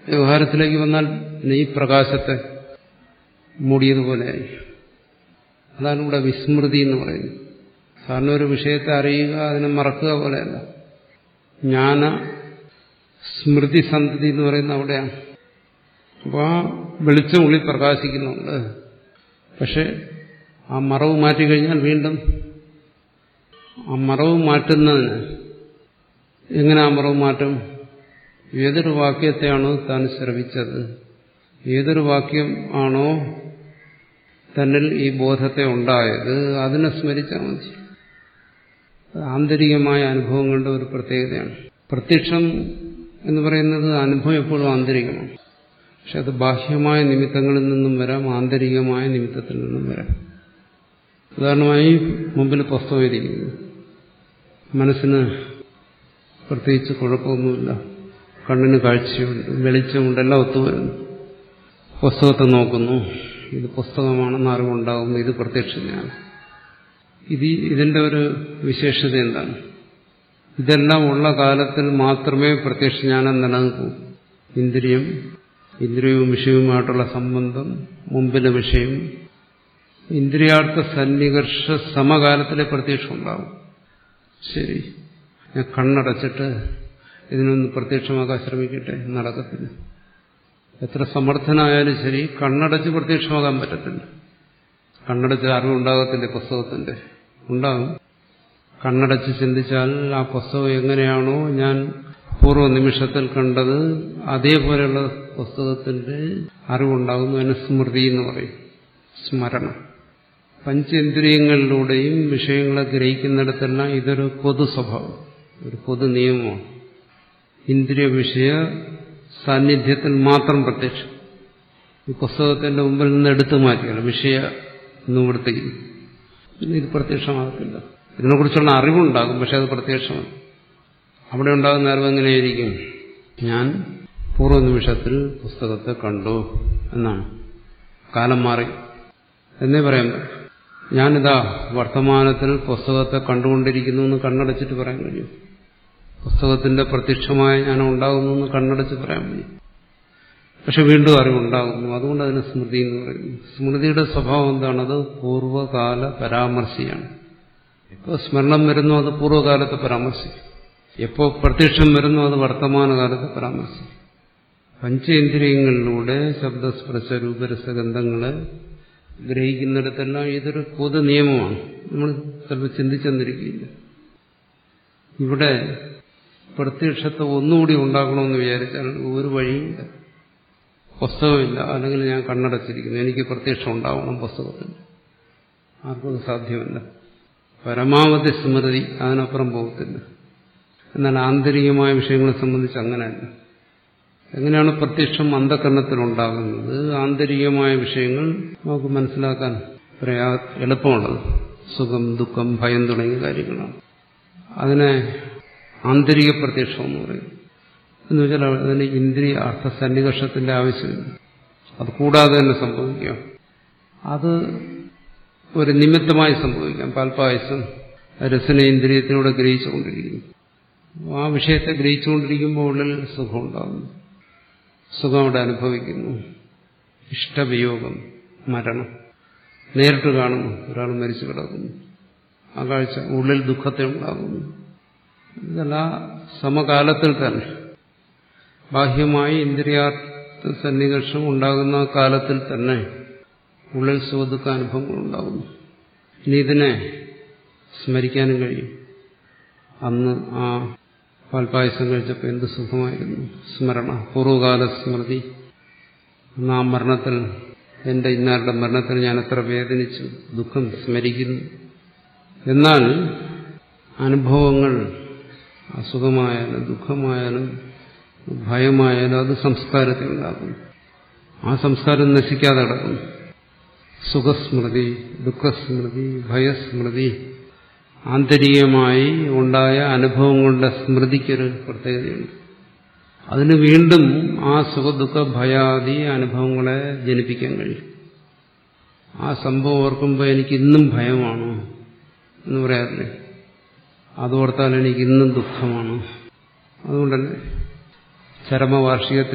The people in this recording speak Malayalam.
വ്യവഹാരത്തിലേക്ക് വന്നാൽ ഈ പ്രകാശത്തെ മൂടിയതുപോലെയായി അതാണ് ഇവിടെ വിസ്മൃതി എന്ന് പറയുന്നത് സാറിന് ഒരു വിഷയത്തെ അറിയുക അതിനെ മറക്കുക പോലെയല്ല ജ്ഞാന സ്മൃതി സന്തതി എന്ന് പറയുന്ന അവിടെയാണ് അപ്പോൾ ആ വെളിച്ചം ഉള്ളിൽ പ്രകാശിക്കുന്നുണ്ട് പക്ഷെ ആ മറവ് മാറ്റിക്കഴിഞ്ഞാൽ വീണ്ടും ആ മറവ് മാറ്റുന്നതിന് എങ്ങനെ ആ മറവ് മാറ്റും ഏതൊരു വാക്യത്തെയാണോ താൻ ശ്രവിച്ചത് ഏതൊരു വാക്യം ആണോ തന്നിൽ ഈ ബോധത്തെ ഉണ്ടായത് അതിനെ സ്മരിച്ചാൽ മതി ആന്തരികമായ അനുഭവങ്ങളുടെ ഒരു പ്രത്യേകതയാണ് പ്രത്യക്ഷം എന്ന് പറയുന്നത് അനുഭവം എപ്പോഴും ആന്തരികമാണ് പക്ഷെ അത് ബാഹ്യമായ നിമിത്തങ്ങളിൽ നിന്നും വരാം ആന്തരികമായ നിമിത്തത്തിൽ നിന്നും വരാം ഉദാഹരണമായി മുമ്പിൽ പുസ്തകം ഇരിക്കുന്നു മനസ്സിന് പ്രത്യേകിച്ച് കുഴപ്പമൊന്നുമില്ല കണ്ണിന് കാഴ്ചയുണ്ട് വെളിച്ചമുണ്ട് എല്ലാം ഒത്തുവരുന്നു പുസ്തകത്തെ നോക്കുന്നു ഇത് പുസ്തകമാണെന്ന് അറിവുണ്ടാകുന്നു ഇത് പ്രത്യക്ഷജ്ഞാനം ഇത് ഇതിന്റെ ഒരു വിശേഷത എന്താണ് ഇതെല്ലാം ഉള്ള കാലത്തിൽ മാത്രമേ പ്രത്യക്ഷജ്ഞാനം നിലനിൽക്കൂ ഇന്ദ്രിയം ഇന്ദ്രിയവും വിഷയവുമായിട്ടുള്ള സംബന്ധം മുമ്പിലെ വിഷയം ഇന്ദ്രിയാർത്ഥ സന്നികർഷ സമകാലത്തിലെ പ്രത്യക്ഷം ഉണ്ടാവും ശരി ഞാൻ കണ്ണടച്ചിട്ട് ഇതിനൊന്ന് പ്രത്യക്ഷമാക്കാൻ ശ്രമിക്കട്ടെ നടക്കത്തില്ല എത്ര സമർത്ഥനായാലും ശരി കണ്ണടച്ച് പ്രത്യക്ഷമാകാൻ പറ്റത്തില്ല കണ്ണടച്ച് അറിവുണ്ടാകത്തില്ല പുസ്തകത്തിന്റെ ഉണ്ടാകും കണ്ണടച്ച് ചിന്തിച്ചാൽ ആ പുസ്തകം എങ്ങനെയാണോ ഞാൻ പൂർവ്വ നിമിഷത്തിൽ കണ്ടത് അതേപോലെയുള്ള പുസ്തകത്തിന്റെ അറിവുണ്ടാകുന്നു അതിന് സ്മൃതി എന്ന് പറയും സ്മരണം പഞ്ചേന്ദ്രിയങ്ങളിലൂടെയും വിഷയങ്ങളെ ഗ്രഹിക്കുന്നിടത്തെല്ലാം ഇതൊരു പൊതു സ്വഭാവം ഒരു പൊതു നിയമമാണ് ഇന്ദ്രിയ വിഷയ സാന്നിധ്യത്തിൽ മാത്രം പ്രത്യക്ഷം ഈ പുസ്തകത്തിന്റെ മുമ്പിൽ നിന്ന് എടുത്തു മാറ്റിയാണ് വിഷയ നിവൃത്തിക്കും പിന്നെ ഇത് പ്രത്യക്ഷമാകത്തില്ല ഇതിനെക്കുറിച്ചുള്ള അറിവുണ്ടാകും പക്ഷെ അത് പ്രത്യക്ഷമാണ് അവിടെ ഉണ്ടാകുന്ന അറിവ് എങ്ങനെയായിരിക്കും ഞാൻ പൂർവ്വ നിമിഷത്തിൽ പുസ്തകത്തെ കണ്ടു എന്നാണ് കാലം മാറി എന്നേ പറയാൻ പറ്റും ഞാനിതാ വർത്തമാനത്തിൽ പുസ്തകത്തെ കണ്ടുകൊണ്ടിരിക്കുന്നു എന്ന് കണ്ണടച്ചിട്ട് പറയാൻ കഴിയും പുസ്തകത്തിന്റെ പ്രത്യക്ഷമായ ഞാൻ ഉണ്ടാകുന്നു എന്ന് കണ്ണടച്ച് പറയാൻ കഴിയും പക്ഷെ വീണ്ടും അറിവുണ്ടാകുന്നു അതുകൊണ്ട് അതിന് സ്മൃതി എന്ന് പറയുന്നു സ്മൃതിയുടെ സ്വഭാവം എന്താണത് പൂർവ്വകാല പരാമർശിയാണ് ഇപ്പോൾ സ്മരണം വരുന്നു അത് പൂർവ്വകാലത്തെ പരാമർശിക്കും എപ്പോൾ പ്രത്യക്ഷം വരുന്നു അത് വർത്തമാനകാലത്തെ പരാമർശിക്കും പഞ്ചേന്ദ്രിയങ്ങളിലൂടെ ശബ്ദസ്പർശ രൂപരസഗന്ധങ്ങളെ ഗ്രഹിക്കുന്നിടത്തെല്ലാം ഇതൊരു പൊതു നിയമമാണ് നമ്മൾ ചിലപ്പോൾ ചിന്തിച്ചെന്നിരിക്കില്ല ഇവിടെ പ്രത്യക്ഷത്തെ ഒന്നുകൂടി ഉണ്ടാക്കണമെന്ന് വിചാരിച്ചാൽ ഒരു വഴിയില്ല പുസ്തകമില്ല അല്ലെങ്കിൽ ഞാൻ കണ്ണടച്ചിരിക്കുന്നു എനിക്ക് പ്രത്യക്ഷം ഉണ്ടാവണം പുസ്തകത്തിൽ ആർക്കും സാധ്യമല്ല പരമാവധി സ്മൃതി അതിനപ്പുറം പോകത്തില്ല എന്നാൽ ആന്തരികമായ വിഷയങ്ങളെ സംബന്ധിച്ച് അങ്ങനെയല്ല എങ്ങനെയാണ് പ്രത്യക്ഷം അന്ധകരണത്തിലുണ്ടാകുന്നത് ആന്തരികമായ വിഷയങ്ങൾ നമുക്ക് മനസ്സിലാക്കാൻ പ്രയാ എളുപ്പമുള്ളത് സുഖം ദുഃഖം ഭയം തുടങ്ങിയ കാര്യങ്ങളാണ് അതിനെ ആന്തരിക പ്രത്യക്ഷം എന്ന് പറയും എന്ന് വെച്ചാൽ അതിന് ഇന്ദ്രിയ അർത്ഥ സന്നികർഷത്തിന്റെ ആവശ്യമില്ല അത് കൂടാതെ തന്നെ സംഭവിക്കാം അത് ഒരു നിമിത്തമായി സംഭവിക്കാം പാൽപായസം രസനേന്ദ്രിയത്തിലൂടെ ഗ്രഹിച്ചുകൊണ്ടിരിക്കുന്നു ആ വിഷയത്തെ ഗ്രഹിച്ചുകൊണ്ടിരിക്കുമ്പോൾ ഉള്ളിൽ സുഖം ഉണ്ടാകുന്നു സുഖം അവിടെ അനുഭവിക്കുന്നു ഇഷ്ടവിയോഗം മരണം നേരിട്ട് കാണുന്നു ഒരാൾ മരിച്ചു കിടക്കുന്നു ആ കാഴ്ച ഉള്ളിൽ ദുഃഖത്തെ ഉണ്ടാകുന്നു ഇതെല്ലാം സമകാലത്തിൽ തന്നെ ബാഹ്യമായി ഇന്ദ്രിയാർത്ഥ സന്നികർഷം ഉണ്ടാകുന്ന കാലത്തിൽ തന്നെ ഉള്ളിൽ സുഖദുഃഖ അനുഭവങ്ങൾ ഉണ്ടാകുന്നു ഇനി ഇതിനെ സ്മരിക്കാനും കഴിയും അന്ന് ആ പാൽപായസം കഴിച്ചപ്പോൾ എന്ത് സുഖമായിരുന്നു സ്മരണ പൂർവ്വകാല സ്മൃതി അന്ന് ആ മരണത്തിൽ എന്റെ ഇന്നാരുടെ മരണത്തിൽ ഞാൻ എത്ര വേദനിച്ചു ദുഃഖം സ്മരിക്കുന്നു എന്നാൽ അനുഭവങ്ങൾ അസുഖമായാലും ദുഃഖമായാലും ഭയമായാലും അത് സംസ്കാരത്തിൽ ഉണ്ടാകുന്നു ആ സംസ്കാരം നശിക്കാതെ കിടക്കുന്നു സുഖസ്മൃതി ദുഃഖസ്മൃതി ഭയസ്മൃതി ആന്തരികമായി ഉണ്ടായ അനുഭവങ്ങളുടെ സ്മൃതിക്കൊരു പ്രത്യേകതയുണ്ട് അതിന് വീണ്ടും ആ സുഖദുഃഖ ഭയാദി അനുഭവങ്ങളെ ജനിപ്പിക്കാൻ കഴിയും ആ സംഭവം ഓർക്കുമ്പോൾ എനിക്ക് ഇന്നും ഭയമാണ് എന്ന് പറയാറില്ലേ അതോർത്താൽ എനിക്ക് ഇന്നും ദുഃഖമാണ് അതുകൊണ്ടല്ലേ ചരമവാർഷികത്തിൽ